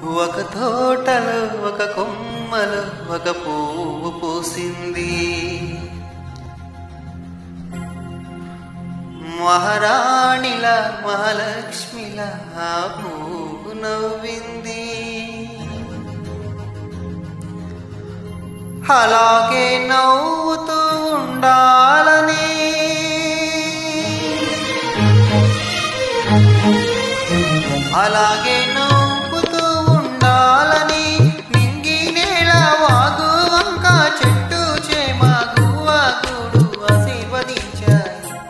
ఒక తోటలో ఒక కొమ్మలో ఒక పువ్వు పూసింది మహారాణిల మహాలక్ష్మిల ఆ పువ్వు నవ్వింది అలాగే నవ్వుతూ ఉండాలని అలాగే నవ్వుతూ ఉండాలని నింగి నేల వాగు వంక చెట్టు చేమ గువ్వ గూడు ఆశీర్వదించాయి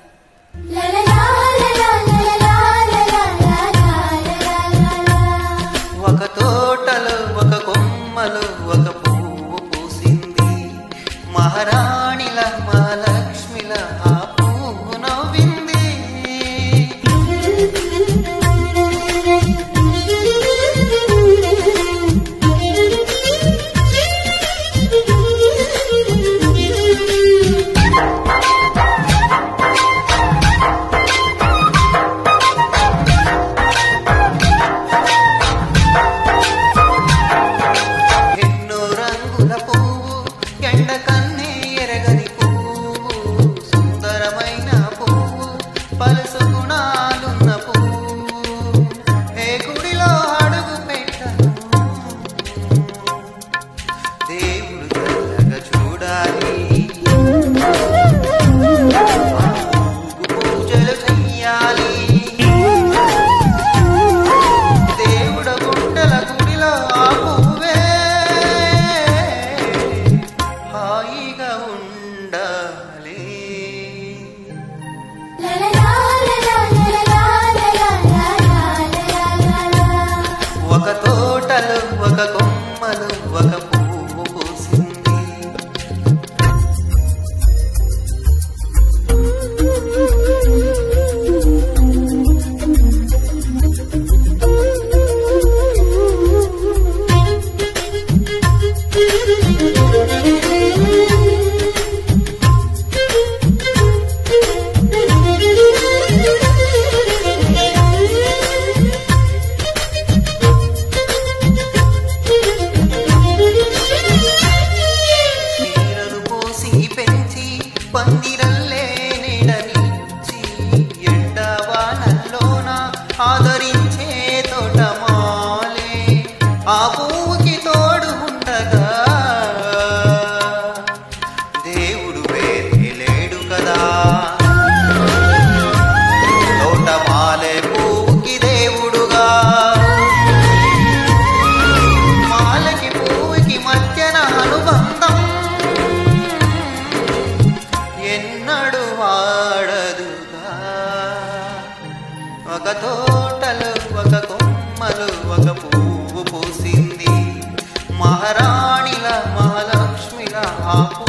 ఒక తోటలో ఒక కొమ్మలో ఒక పువ్వు పూసింది మహారాణిల మహాలక్ష్మిల ఆ పువ్వు నవ్వింది ఎన్నో రంగుల పువ్వు ఎండ కన్నే ఎరగని పువ్వు సుందరమైన పువ్వు పలుసు గుణాలున్న పువ్వు ఏ గుడిలో అడుగు పెట్టను దేవుడు చల్లగా చూడాలి ఆ పువ్వుకు పూజలు చెయ్యాలి దేవుడ గుండెల గుడిలో ఆ పువ్వే హాయిగా ఉండాలి ఒక తోటలో ఒక కొమ్మలు ఒక పువ్వు పూసింది నీరను పోసి పెంచి పందిరల్లే నీడనిచ్చి ఎండవానల్లోన ఆదరించే తోటమాలే ఆ పువ్వుకి తోడు ఉండగా దేవుడు వేరే లేడు కదా తోటమాలే పువ్వుకి దేవుడుగా మాలకి పువ్వుకి మధ్యన అనుబంధం ఎన్నడు వాడదుగా ఒక తోటలో ఒక కొమ్మలు ఒక పువ్వు పూసింది మహారాణిల మహాలక్ష్మిల ఆ పువ్వు